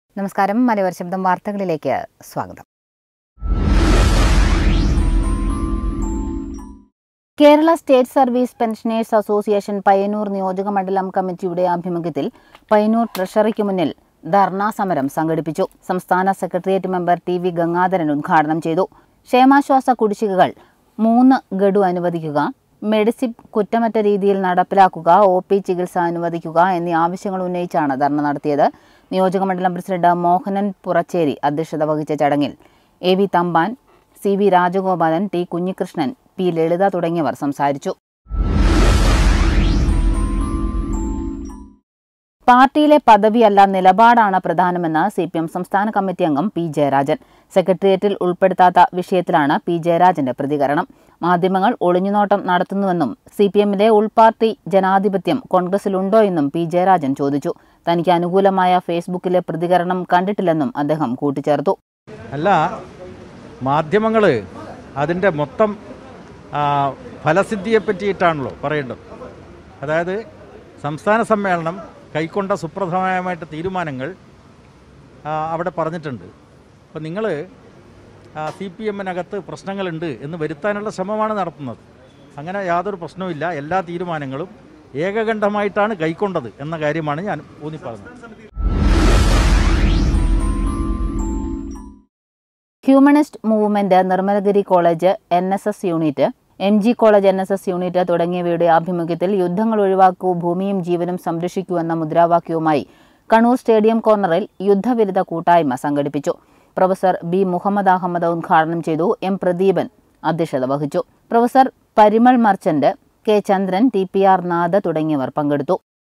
നമസ്കാരം മലയോര ശബ്ദം വാർത്തകളിലേക്ക് സ്വാഗതം Kerala state service pensioners association Payyannur നിയോജക മണ്ഡലം കമ്മിറ്റിയുടെ ആഭിമുഖ്യത്തിൽ പയ്യന്നൂർ ട്രഷറിക്ക് മുന്നിൽ ധർണാ സമരം സംഘടിപ്പിച്ചു സംസ്ഥാന secretariat member T V Gangadharan ഉദ്ഘാടനം ചെയ്തു ക്ഷേമാശ്വാസ കുടിശ്ശികകൾ മൂന്ന് ഗഡു അനുവദിക്കുക മെഡിസിപ്പ് കുറ്റമറ്റ രീതിയിൽ നടപ്പിലാക്കുക ഒ പി ചികിത്സ അനുവദിക്കുക എന്നീ ആവശ്യങ്ങൾ ഉന്നയിച്ചാണ് ധർണ നടത്തിയത് നിയോജകമണ്ഡലം പ്രസിഡന്റ് മോഹനൻ പുറച്ചേരി അധ്യക്ഷത വഹിച്ച ചടങ്ങിൽ A V Thampan C V Rajagopalan T Kunhikrishnan P Lalitha തുടങ്ങിയവർ സംസാരിച്ചു പാർട്ടിയിലെ പദവിയല്ല നിലപാടാണ് പ്രധാനമെന്ന് സി പി എം സംസ്ഥാന കമ്മിറ്റി അംഗം പി ജയരാജൻ സെക്രട്ടേറിയറ്റിൽ ഉൾപ്പെടുത്താത്ത വിഷയത്തിലാണ് പി ജയരാജന്റെ പ്രതികരണം മാധ്യമങ്ങൾ ഒളിഞ്ഞുനോട്ടം നടത്തുന്നുവെന്നും സി പി എമ്മിലെ ഉൾപാർട്ടി ജനാധിപത്യം കോൺഗ്രസിലുണ്ടോ എന്നും പി ജയരാജൻ ചോദിച്ചു തനിക്ക് അനുകൂലമായ ഫേസ്ബുക്കിലെ പ്രതികരണം കണ്ടിട്ടില്ലെന്നും അദ്ദേഹം കൂട്ടിച്ചേർത്തു അല്ല മാധ്യമങ്ങൾ അതിൻ്റെ മൊത്തം ആ, ഫലസിദ്ധിയെ പറ്റിയിട്ടാണല്ലോ പറയേണ്ടത് അതായത് സംസ്ഥാന സമ്മേളനം കൈക്കൊണ്ട സുപ്രധാനമായിട്ട് തീരുമാനങ്ങൾ ആ, അവിടെ പറഞ്ഞിട്ടുണ്ട് അപ്പോൾ നിങ്ങൾ സി പി എമ്മിനകത്ത് പ്രശ്നങ്ങളുണ്ട് എന്ന് വരുത്താനുള്ള ശ്രമമാണ് നടത്തുന്നത് അങ്ങനെ യാതൊരു പ്രശ്നവുമില്ല എല്ലാ തീരുമാനങ്ങളും ഏകകണ്ഠമായിട്ടാണ് കൈക്കൊണ്ടത് എന്ന കാര്യമാണ് ഞാൻ ഊന്നി പറഞ്ഞത് humanist movement Nirmalagiri college N S S unit M G college N S S unit തുടങ്ങിയവയുടെ ആഭിമുഖ്യത്തിൽ യുദ്ധങ്ങൾ ഒഴിവാക്കൂ ഭൂമിയും ജീവനും സംരക്ഷിക്കൂ എന്ന മുദ്രാവാക്യവുമായി കണ്ണൂർ സ്റ്റേഡിയം കോർണറിൽ യുദ്ധവിരുദ്ധ കൂട്ടായ്മ സംഘടിപ്പിച്ചു പ്രൊഫസർ ബി മുഹമ്മദ് അഹമ്മദ് ഉദ്ഘാടനം ചെയ്തു എം പ്രദീപൻ അധ്യക്ഷത വഹിച്ചു professor Parimal Merchant K Chandran T P R Natha തുടങ്ങിയവർ പങ്കെടുത്തു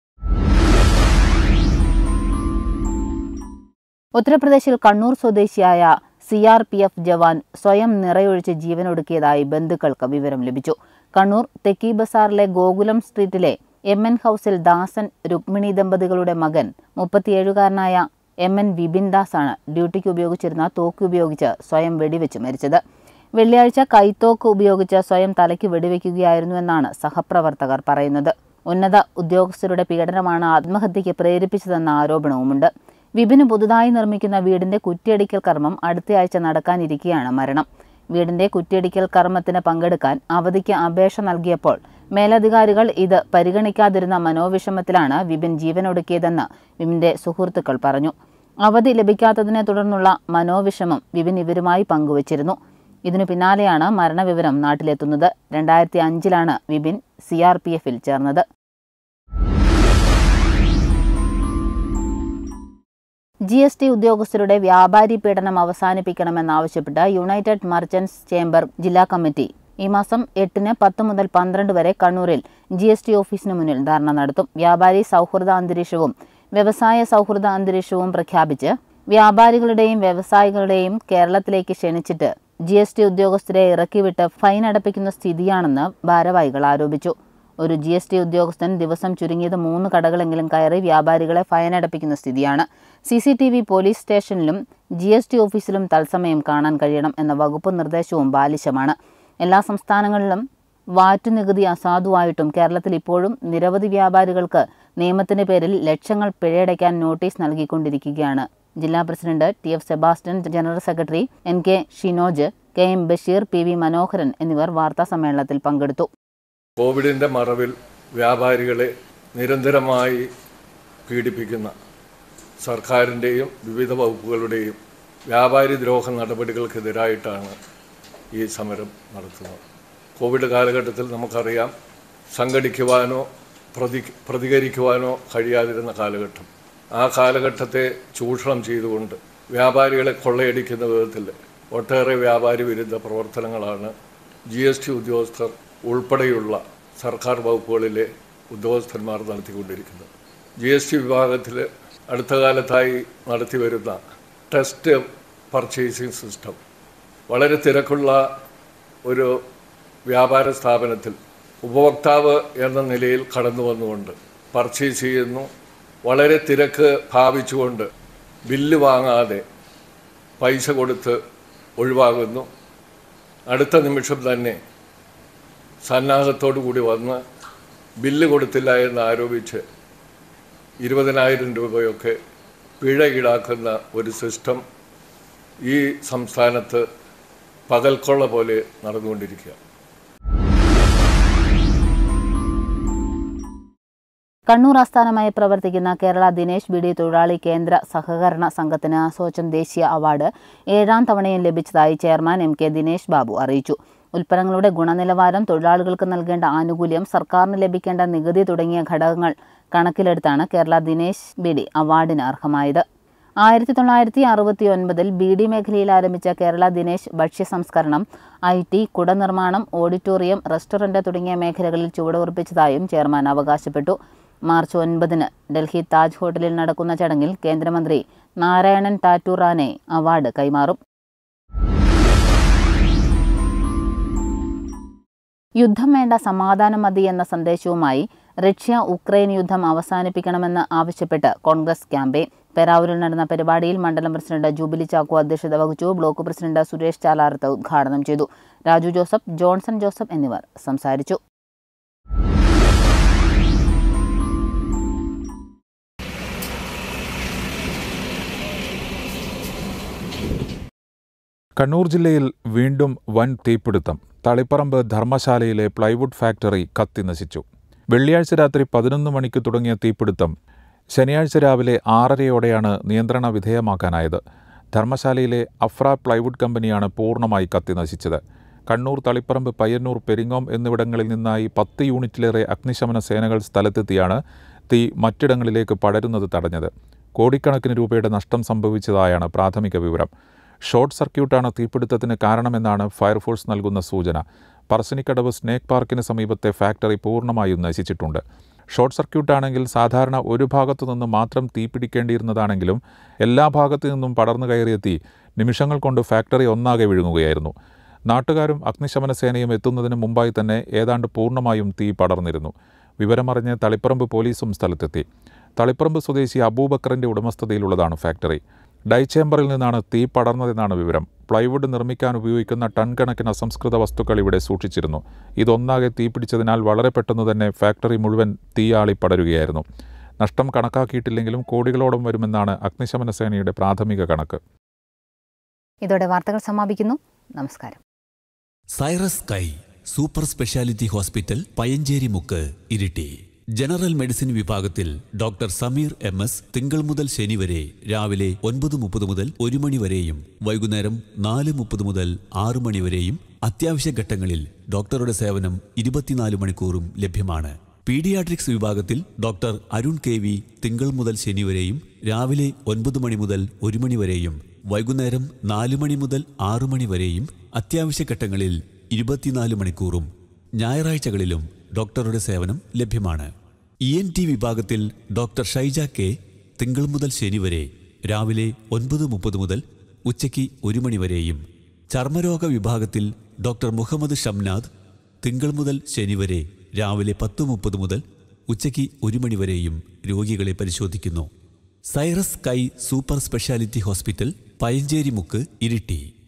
ഉത്തർപ്രദേശിൽ കണ്ണൂർ സ്വദേശിയായ സി ആർ പി എഫ് ജവാൻ സ്വയം നിറയൊഴിച്ച് ജീവനൊടുക്കിയതായി ബന്ധുക്കൾക്ക് വിവരം ലഭിച്ചു കണ്ണൂർ തെക്കി ബസാറിലെ ഗോകുലം സ്ട്രീറ്റിലെ എം എൻ ഹൌസിൽ ദാസൻ രുക്മിണി ദമ്പതികളുടെ മകൻ മുപ്പത്തിയേഴുകാരനായ എം എൻ വിപിൻ ദാസ് ആണ് ഡ്യൂട്ടിക്ക് ഉപയോഗിച്ചിരുന്ന തോക്ക് ഉപയോഗിച്ച് സ്വയം വെടിവെച്ച് മരിച്ചത് വെള്ളിയാഴ്ച കൈത്തോക്ക് ഉപയോഗിച്ച് സ്വയം തലയ്ക്ക് വെടിവെക്കുകയായിരുന്നുവെന്നാണ് സഹപ്രവർത്തകർ പറയുന്നത് ഉന്നത ഉദ്യോഗസ്ഥരുടെ പീഡനമാണ് ആത്മഹത്യയ്ക്ക് പ്രേരിപ്പിച്ചതെന്ന ആരോപണവുമുണ്ട് വിപിന് പുതുതായി നിർമ്മിക്കുന്ന വീടിന്റെ കുറ്റിയടിക്കൽ കർമ്മം അടുത്തയാഴ്ച നടക്കാനിരിക്കെയാണ് മരണം വീടിന്റെ കുറ്റിയടിക്കൽ കർമ്മത്തിന് പങ്കെടുക്കാൻ അവധിക്ക് അപേക്ഷ നൽകിയപ്പോൾ മേലധികാരികൾ ഇത് പരിഗണിക്കാതിരുന്ന മനോവിഷമത്തിലാണ് വിപിൻ ജീവനൊടുക്കിയതെന്ന് വിപിന്റെ സുഹൃത്തുക്കൾ പറഞ്ഞു അവധി ലഭിക്കാത്തതിനെ തുടർന്നുള്ള മനോവിഷമം വിപിൻ ഇവരുമായി പങ്കുവച്ചിരുന്നു ഇതിനു പിന്നാലെയാണ് മരണവിവരം നാട്ടിലെത്തുന്നത് രണ്ടായിരത്തി അഞ്ചിലാണ് വിപിൻ സി ആർ പി എഫിൽ ചേർന്നത് ജി എസ് ടി ഉദ്യോഗസ്ഥരുടെ വ്യാപാരി പീഡനം അവസാനിപ്പിക്കണമെന്നാവശ്യപ്പെട്ട് യുണൈറ്റഡ് മർച്ചന്റ്സ് ചേംബർ ജില്ലാ കമ്മിറ്റി ഈ മാസം എട്ടിന് പത്ത് മുതൽ പന്ത്രണ്ട് വരെ കണ്ണൂരിൽ ജി എസ് ടി ഓഫീസിന് മുന്നിൽ ധർണ നടത്തും വ്യാപാരി സൗഹൃദ അന്തരീക്ഷവും വ്യവസായ സൗഹൃദ അന്തരീക്ഷവും പ്രഖ്യാപിച്ച് വ്യാപാരികളുടെയും വ്യവസായികളുടെയും കേരളത്തിലേക്ക് ക്ഷണിച്ചിട്ട് ജി എസ് ടി ഉദ്യോഗസ്ഥരെ ഇറക്കിവിട്ട് ഫൈൻ അടപ്പിക്കുന്ന സ്ഥിതിയാണെന്ന് ഭാരവാഹികൾ ആരോപിച്ചു ഒരു ജി എസ് ടി ഉദ്യോഗസ്ഥൻ ദിവസം ചുരുങ്ങിയത് മൂന്ന് കടകളെങ്കിലും കയറി വ്യാപാരികളെ ഫൈൻ അടപ്പിക്കുന്ന സ്ഥിതിയാണ് C C T V police സ്റ്റേഷനിലും ജി എസ് ടി ഓഫീസിലും തത്സമയം കാണാൻ കഴിയണം എന്ന വകുപ്പ് നിർദ്ദേശവും ബാലിശമാണ് എല്ലാ സംസ്ഥാനങ്ങളിലും വാറ്റ് നികുതി അസാധുവായിട്ടും കേരളത്തിൽ ഇപ്പോഴും നിരവധി വ്യാപാരികൾക്ക് നിയമത്തിന്റെ പേരിൽ ലക്ഷങ്ങൾ പിഴയടയ്ക്കാൻ നോട്ടീസ് നൽകിക്കൊണ്ടിരിക്കുകയാണ് ജില്ലാ president T F Sebastian general secretary N K Shinoj K M Basheer P V Manoharan എന്നിവർ വാർത്താ സമ്മേളനത്തിൽ പങ്കെടുത്തു കോവിഡിൻ്റെ മറവിൽ വ്യാപാരികളെ നിരന്തരമായി പീഡിപ്പിക്കുന്ന സർക്കാരിൻ്റെയും വിവിധ വകുപ്പുകളുടെയും വ്യാപാരി ദ്രോഹ നടപടികൾക്കെതിരായിട്ടാണ് ഈ സമരം നടത്തുന്നത് കോവിഡ് കാലഘട്ടത്തിൽ നമുക്കറിയാം സംഘടിക്കുവാനോ പ്രതി പ്രതികരിക്കുവാനോ കഴിയാതിരുന്ന കാലഘട്ടം ആ കാലഘട്ടത്തെ ചൂഷണം ചെയ്തുകൊണ്ട് വ്യാപാരികളെ കൊള്ളയടിക്കുന്ന വിധത്തിൽ ഒട്ടേറെ വ്യാപാരി വിരുദ്ധ പ്രവർത്തനങ്ങളാണ് ജി എസ് ടി ഉദ്യോഗസ്ഥർ ഉൾപ്പെടെയുള്ള സർക്കാർ വകുപ്പുകളിലെ ഉദ്യോഗസ്ഥന്മാർ നടത്തിക്കൊണ്ടിരിക്കുന്നത് ജി എസ് ടി വിഭാഗത്തിൽ അടുത്ത കാലത്തായി നടത്തി വരുന്ന ടെസ്റ്റ് പർച്ചേസിംഗ് സിസ്റ്റം വളരെ തിരക്കുള്ള ഒരു വ്യാപാര സ്ഥാപനത്തിൽ ഉപഭോക്താവ് എന്ന നിലയിൽ കടന്നു വന്നുകൊണ്ട് പർച്ചേസ് ചെയ്യുന്നു വളരെ തിരക്ക് ഭാവിച്ചുകൊണ്ട് ബില്ല് വാങ്ങാതെ പൈസ കൊടുത്ത് ഒഴിവാകുന്നു അടുത്ത നിമിഷം തന്നെ സന്നാഹത്തോടു കൂടി വന്ന് ബില്ല് കൊടുത്തില്ല എന്ന് ആരോപിച്ച് ഇരുപതിനായിരം രൂപയൊക്കെ പിഴ ഈടാക്കുന്ന ഒരു സിസ്റ്റം ഈ സംസ്ഥാനത്ത് പകൽക്കൊള്ള പോലെ നടന്നുകൊണ്ടിരിക്കുക കണ്ണൂർ ആസ്ഥാനമായി പ്രവർത്തിക്കുന്ന കേരള ദിനേശ് ബിഡി തൊഴിലാളി കേന്ദ്ര സഹകരണ സംഘത്തിന് അസോച്ചം ദേശീയ അവാർഡ് ഏഴാം തവണയും ലഭിച്ചതായി chairman M K Dinesh Babu അറിയിച്ചു ഉൽപ്പന്നങ്ങളുടെ ഗുണനിലവാരം തൊഴിലാളികൾക്ക് നൽകേണ്ട ആനുകൂല്യം സർക്കാരിന് ലഭിക്കേണ്ട നികുതി തുടങ്ങിയ ഘടകങ്ങൾ കണക്കിലെടുത്താണ് കേരള ദിനേശ് ബിഡി അവാർഡിന് അർഹമായത് ആയിരത്തി തൊള്ളായിരത്തി അറുപത്തി ഒൻപതിൽ ബി ഡി മേഖലയിൽ ആരംഭിച്ച കേരള ദിനേശ് ഭക്ഷ്യ സംസ്കരണം ഐ ടി കുടനിർമ്മാണം ഓഡിറ്റോറിയം റെസ്റ്റോറന്റ് തുടങ്ങിയ മേഖലകളിൽ ചുവടുറപ്പിച്ചതായും ചെയർമാൻ അവകാശപ്പെട്ടു മാർച്ച് ഒൻപതിന് ഡൽഹി താജ് ഹോട്ടലിൽ നടക്കുന്ന ചടങ്ങിൽ കേന്ദ്രമന്ത്രി നാരായണൻ ടാറ്റൂറാനെ അവാർഡ് കൈമാറും യുദ്ധം വേണ്ട സമാധാനം മതി എന്ന സന്ദേശവുമായി റഷ്യ ഉക്രൈൻ യുദ്ധം അവസാനിപ്പിക്കണമെന്ന് ആവശ്യപ്പെട്ട് കോൺഗ്രസ് ക്യാമ്പയിൻ പെരാവൂരിൽ നടന്ന പരിപാടിയിൽ മണ്ഡലം പ്രസിഡന്റ് ജൂബിലി ചാക്കോ അധ്യക്ഷത വഹിച്ചു ബ്ലോക്ക് പ്രസിഡന്റ് സുരേഷ് ചാലാർത്ത് ഉദ്ഘാടനം ചെയ്തു രാജു ജോസഫ് ജോൺസൺ ജോസഫ് എന്നിവർ സംസാരിച്ചു കണ്ണൂർ ജില്ലയിൽ വീണ്ടും വൻ തീപിടുത്തം തളിപ്പറമ്പ് ധർമ്മശാലയിലെ പ്ലൈവുഡ് ഫാക്ടറി കത്തിനശിച്ചു വെള്ളിയാഴ്ച രാത്രി പതിനൊന്ന് മണിക്ക് തുടങ്ങിയ തീപിടുത്തം ശനിയാഴ്ച രാവിലെ ആറരയോടെയാണ് നിയന്ത്രണ വിധേയമാക്കാനായത് ധർമ്മശാലയിലെ അഫ്ര പ്ലൈവുഡ് കമ്പനിയാണ് പൂർണ്ണമായി കത്തിനശിച്ചത് കണ്ണൂർ തളിപ്പറമ്പ് പയ്യന്നൂർ പെരിങ്ങോം എന്നിവിടങ്ങളിൽ നിന്നായി പത്ത് യൂണിറ്റിലേറെ അഗ്നിശമന സേനകൾ സ്ഥലത്തെത്തിയാണ് തീ മറ്റിടങ്ങളിലേക്ക് പടരുന്നത് തടഞ്ഞത് കോടിക്കണക്കിന് രൂപയുടെ നഷ്ടം സംഭവിച്ചതായാണ് പ്രാഥമിക വിവരം ഷോർട്ട് സർക്യൂട്ടാണ് തീപിടുത്തത്തിന് കാരണമെന്നാണ് ഫയർഫോഴ്സ് നൽകുന്ന സൂചന പറശ്ശിനിക്കടവ് സ്നേക്ക് പാർക്കിന് സമീപത്തെ ഫാക്ടറി പൂർണ്ണമായും നശിച്ചിട്ടുണ്ട് ഷോർട്ട് സർക്യൂട്ടാണെങ്കിൽ സാധാരണ ഒരു ഭാഗത്തു നിന്ന് മാത്രം തീ പിടിക്കേണ്ടിയിരുന്നതാണെങ്കിലും എല്ലാ ഭാഗത്തു നിന്നും പടർന്നു കയറിയ തീ നിമിഷങ്ങൾ കൊണ്ട് ഫാക്ടറി ഒന്നാകെ വിഴുങ്ങുകയായിരുന്നു നാട്ടുകാരും അഗ്നിശമന സേനയും എത്തുന്നതിന് മുമ്പായി തന്നെ ഏതാണ്ട് പൂർണ്ണമായും തീ പടർന്നിരുന്നു വിവരമറിഞ്ഞ് തളിപ്പറമ്പ് പോലീസും സ്ഥലത്തെത്തി തളിപ്പറമ്പ് സ്വദേശി അബൂബക്കറിന്റെ ഉടമസ്ഥതയിലുള്ളതാണ് ഫാക്ടറി ഡൈ ചേംബറിൽ നിന്നാണ് തീ പടർന്നതെന്നാണ് വിവരം പ്ലൈവുഡ് നിർമ്മിക്കാൻ ഉപയോഗിക്കുന്ന ടൺ കണക്കിന് അസംസ്കൃത വസ്തുക്കൾ ഇവിടെ സൂക്ഷിച്ചിരുന്നു ഇതൊന്നാകെ തീപിടിച്ചതിനാൽ വളരെ പെട്ടെന്ന് തന്നെ ഫാക്ടറി മുഴുവൻ തീയാളി പടരുകയായിരുന്നു നഷ്ടം കണക്കാക്കിയിട്ടില്ലെങ്കിലും കോടികളോളം വരുമെന്നാണ് അഗ്നിശമന സേനയുടെ പ്രാഥമിക കണക്ക് ഇതോടെ വാർത്തകൾ സമാപിക്കുന്നു നമസ്കാരം സൈറസ് കൈ super speciality hospital Payancheri Mukku Iritty general medicine വിഭാഗത്തിൽ ഡോക്ടർ സമീർ എം എസ് തിങ്കൾ മുതൽ ശനി വരെ രാവിലെ ഒൻപത് മുപ്പത് മുതൽ ഒരു മണി വരെയും വൈകുന്നേരം നാല് മുപ്പത് മുതൽ ആറ് മണി വരെയും അത്യാവശ്യ ഘട്ടങ്ങളിൽ ഡോക്ടറുടെ സേവനം ഇരുപത്തിനാല് മണിക്കൂറും ലഭ്യമാണ് പീഡിയാട്രിക്സ് വിഭാഗത്തിൽ ഡോക്ടർ അരുൺ കെ വി തിങ്കൾ മുതൽ ശനി വരെയും രാവിലെ ഒൻപത് മണി മുതൽ ഒരു മണി വരെയും വൈകുന്നേരം നാല് മണി മുതൽ ആറു മണി വരെയും അത്യാവശ്യ ഘട്ടങ്ങളിൽ ഇരുപത്തിനാല് മണിക്കൂറും ഞായറാഴ്ചകളിലും ഡോക്ടറുടെ സേവനം ലഭ്യമാണ് ഇ എൻ ടി വിഭാഗത്തിൽ ഡോക്ടർ ഷൈജ കെ തിങ്കൾ മുതൽ ശനി വരെ രാവിലെ ഒൻപത് മുപ്പത് മുതൽ ഉച്ചയ്ക്ക് ഒരു മണി വരെയും ചർമ്മരോഗ വിഭാഗത്തിൽ ഡോക്ടർ മുഹമ്മദ് ഷംനാദ് തിങ്കൾ മുതൽ ശനി വരെ രാവിലെ പത്ത് മുപ്പത് മുതൽ ഉച്ചയ്ക്ക് ഒരു മണി വരെയും രോഗികളെ പരിശോധിക്കുന്നു സൈറസ് കൈ super speciality hospital Payancheri Mukku Iritty